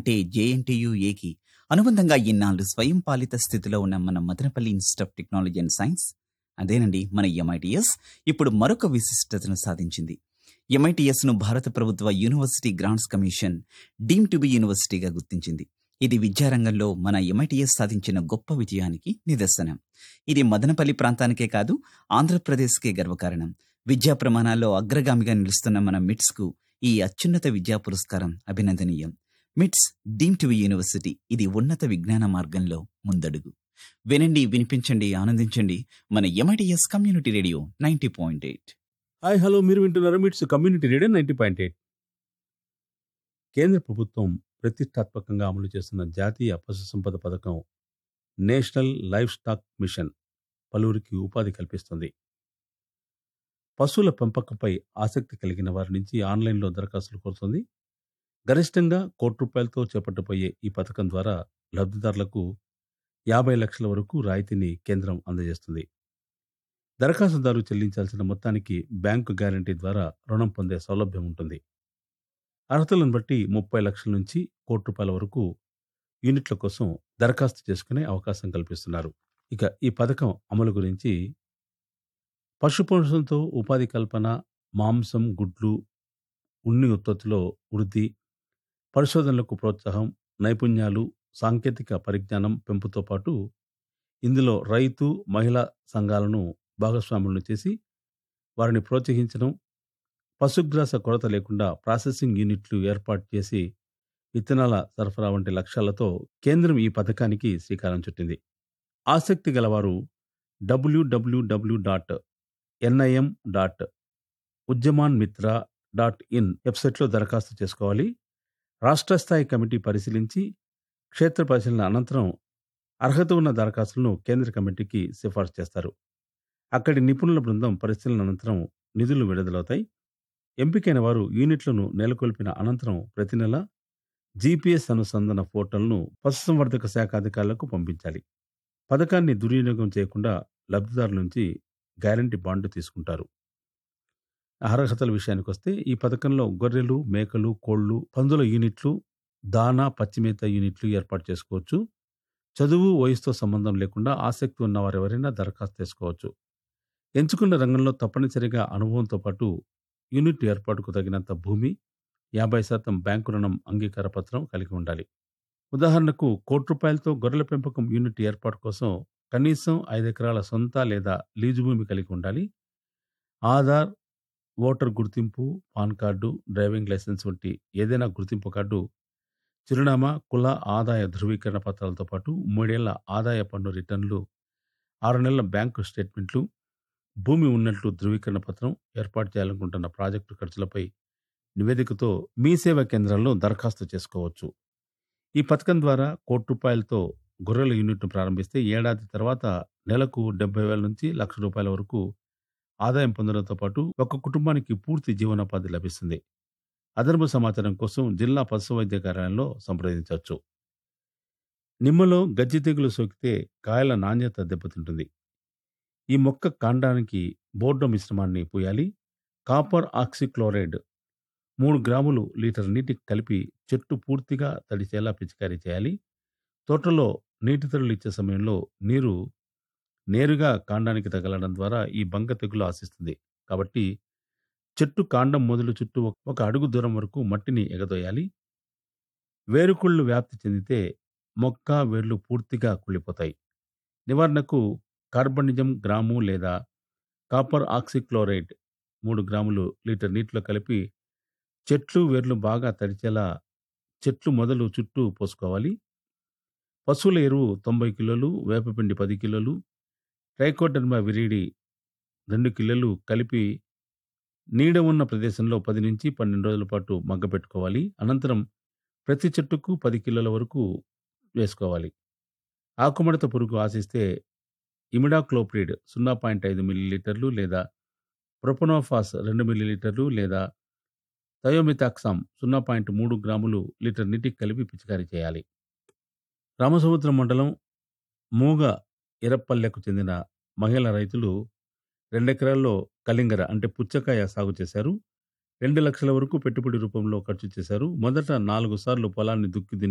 అంటే జేఎన్టీయుఏకి అనుబంధంగా ఇన్నాళ్ళు స్వయం పాలిత స్థితిలో ఉన్న మన Madanapalle institute of technology and science అదేనండి మన ఎంఐటిఎస్ ఇప్పుడు మరొక విశిష్టతను సాధించింది ఎంఐటిఎస్ ను భారత ప్రభుత్వ university grants commission deem to be యూనివర్సిటీగా గుర్తించింది ఇది విద్యారంగంలో మన ఎంఐటిఎస్ సాధించిన గొప్ప విజయానికి నిదర్శనం ఇది మదనపల్లి ప్రాంతానికే కాదు ఆంధ్రప్రదేశ్కే గర్వకారణం విద్యా ప్రమాణాల్లో అగ్రగామిగా నిలుస్తున్న మన మిట్స్ కు ఈ అత్యున్నత విద్యా పురస్కారం అభినందనీయం మిట్స్ డీమ్ టు బి యూనివర్సిటీ ఇది ఉన్నత విజ్ఞాన మార్గంలో ముందడుగు వినండి వినిపించండి ఆనందించండి మన MITS community radio ninety point eight hi hello మీరు వింటున్నారు MITS community radio ninety point eight కేంద్ర ప్రభుత్వం ప్రతిష్టాత్మకంగా అమలు చేస్తున్న జాతీయ పశు సంపద పథకం నేషనల్ లైఫ్ స్టాక్ మిషన్ పలువురికి ఉపాధి కల్పిస్తుంది పశువుల పెంపకంపై ఆసక్తి కలిగిన వారి నుంచి ఆన్లైన్లో దరఖాస్తులు కోరుతుంది గరిష్టంగా కోటి రూపాయలతో చేపట్టబోయే ఈ పథకం ద్వారా లబ్ధిదారులకు యాభై లక్షల వరకు రాయితీని కేంద్రం అందజేస్తుంది దరఖాస్తుదారు చెల్లించాల్సిన మొత్తానికి బ్యాంకు గ్యారంటీ ద్వారా రుణం పొందే సౌలభ్యం ఉంటుంది అర్హతలను బట్టి ముప్పై లక్షల నుంచి కోటి రూపాయల వరకు యూనిట్ల కోసం దరఖాస్తు చేసుకునే అవకాశం కల్పిస్తున్నారు ఇక ఈ పథకం అమలు గురించి పశుపోషణతో ఉపాధి కల్పన మాంసం గుడ్లు ఉన్ని ఉత్పత్తిలో వృద్ధి పరిశోధనలకు ప్రోత్సాహం నైపుణ్యాలు సాంకేతిక పరిజ్ఞానం పెంపుతో పాటు ఇందులో రైతు మహిళా సంఘాలను భాగస్వాములను చేసి వారిని ప్రోత్సహించడం పశుగ్రాస కొరత లేకుండా ప్రాసెసింగ్ యూనిట్లు ఏర్పాటు చేసి విత్తనాల సరఫరా వంటి లక్ష్యాలతో కేంద్రం ఈ పథకానికి శ్రీకారం చుట్టింది ఆసక్తి గలవారు WWW dot NIM dot Udyami Mitra dot in వెబ్సైట్లో దరఖాస్తు చేసుకోవాలి రాష్ట్ర స్థాయి కమిటీ పరిశీలించి క్షేత్ర పరిశీలన అనంతరం అర్హత ఉన్న దరఖాస్తులను కేంద్ర కమిటీకి సిఫార్సు చేస్తారు అక్కడి నిపుణుల బృందం పరిశీలన అనంతరం నిధులు విడుదలవుతాయి ఎంపికైన వారు యూనిట్లను నెలకొల్పిన అనంతరం ప్రతి నెల జీపీఎస్ అనుసంధాన పోర్టల్ను పశుసంవర్ధక శాఖ అధికారులకు పంపించాలి పథకాన్ని దుర్వినియోగం చేయకుండా లబ్ధిదారుల నుంచి గ్యారంటీ బాండ్ తీసుకుంటారు అర్హతల విషయానికి వస్తే ఈ పథకంలో గొర్రెలు మేకలు కోళ్లు పందుల యూనిట్లు దానా పచ్చిమేత యూనిట్లు ఏర్పాటు చేసుకోవచ్చు చదువు వయసుతో సంబంధం లేకుండా ఆసక్తి ఉన్న వారెవరైనా దరఖాస్తు చేసుకోవచ్చు ఎంచుకున్న రంగంలో తప్పనిసరిగా అనుభవంతో పాటు యూనిట్ ఏర్పాటుకు తగినంత భూమి యాభై శాతం బ్యాంకు రుణం అంగీకార పత్రం కలిగి ఉండాలి ఉదాహరణకు కోటి రూపాయలతో గొర్రెల పెంపకం యూనిట్ ఏర్పాటు కోసం కనీసం ఐదు ఎకరాల సొంత లేదా లీజు భూమి కలిగి ఉండాలి ఆధార్ ఓటర్ గుర్తింపు పాన్ కార్డు డ్రైవింగ్ లైసెన్స్ వంటి ఏదైనా గుర్తింపు కార్డు చిరునామా కుల ఆదాయ ధృవీకరణ పత్రాలతో పాటు మూడేళ్ల ఆదాయ పన్ను రిటర్న్లు ఆరు నెలల బ్యాంకు స్టేట్మెంట్లు భూమి ఉన్నట్లు ధృవీకరణ పత్రం ఏర్పాటు చేయాలనుకుంటున్న ప్రాజెక్టు ఖర్చులపై నివేదికతో మీ సేవా కేంద్రాల్లో దరఖాస్తు చేసుకోవచ్చు ఈ పథకం ద్వారా కోటి రూపాయలతో గొర్రెల యూనిట్ను ప్రారంభిస్తే ఏడాది తర్వాత నెలకు డెబ్బై వేల నుంచి లక్ష రూపాయల వరకు ఆదాయం పొందడంతో పాటు ఒక కుటుంబానికి పూర్తి జీవనోపాధి లభిస్తుంది అదనపు సమాచారం కోసం జిల్లా పశు వైద్య కార్యాలయంలో సంప్రదించవచ్చు నిమ్మలో గజ్జి తెగులు సోకితే కాయల నాణ్యత దెబ్బతింటుంది ఈ మొక్క కాండానికి బోర్డో మిశ్రమాన్ని పూయాలి కాపర్ ఆక్సిక్లోరైడ్ మూడు గ్రాములు లీటర్ నీటికి కలిపి చెట్టు పూర్తిగా తడిచేలా పిచికారీ చేయాలి తోటలో నీటి తడులు ఇచ్చే సమయంలో నీరు నేరుగా కాండానికి తగలడం ద్వారా ఈ బంక తెగులు ఆశిస్తుంది కాబట్టి చెట్టు కాండం మొదలు చుట్టూ ఒక అడుగు దూరం వరకు మట్టిని ఎగదోయాలి వేరుకుళ్ళు వ్యాప్తి చెందితే మొక్క వేర్లు పూర్తిగా కుళ్ళిపోతాయి నివారణకు కార్బనిజం గ్రాము లేదా కాపర్ ఆక్సిక్లోరైడ్ మూడు గ్రాములు లీటర్ నీటిలో కలిపి చెట్లు వేర్లు బాగా తడిచేలా చెట్లు మొదలు చుట్టూ పోసుకోవాలి పశువుల ఎరువు తొంభై కిలోలు వేపపిండి పది కిలోలు ట్రైకోడర్మా విరిడి రెండు కిలోలు కలిపి నీడ ఉన్న ప్రదేశంలో పది నుంచి పన్నెండు రోజుల పాటు మగ్గపెట్టుకోవాలి అనంతరం ప్రతి చెట్టుకు పది కిలోల వరకు వేసుకోవాలి ఆకుమడత పురుగు ఆశిస్తే ఇమిడాక్లోప్రిడ్ సున్నా పాయింట్ ఐదు మిల్లీలీటర్లు లేదా ప్రొపనోఫాస్ రెండు మిల్లీలీటర్లు లేదా థయోమితాక్సామ్ సున్నా పాయింట్ మూడు గ్రాములు లీటర్ నీటికి కలిపి పిచికారీ చేయాలి రామసముద్రం మండలం మూగ ఇరప్పల్లెకు చెందిన మహిళా రైతులు రెండెకరాల్లో కలింగర అంటే పుచ్చకాయ సాగు చేశారు రెండు లక్షల వరకు పెట్టుబడి రూపంలో ఖర్చు చేశారు మొదట నాలుగు సార్లు పొలాన్ని దుక్కి దున్ని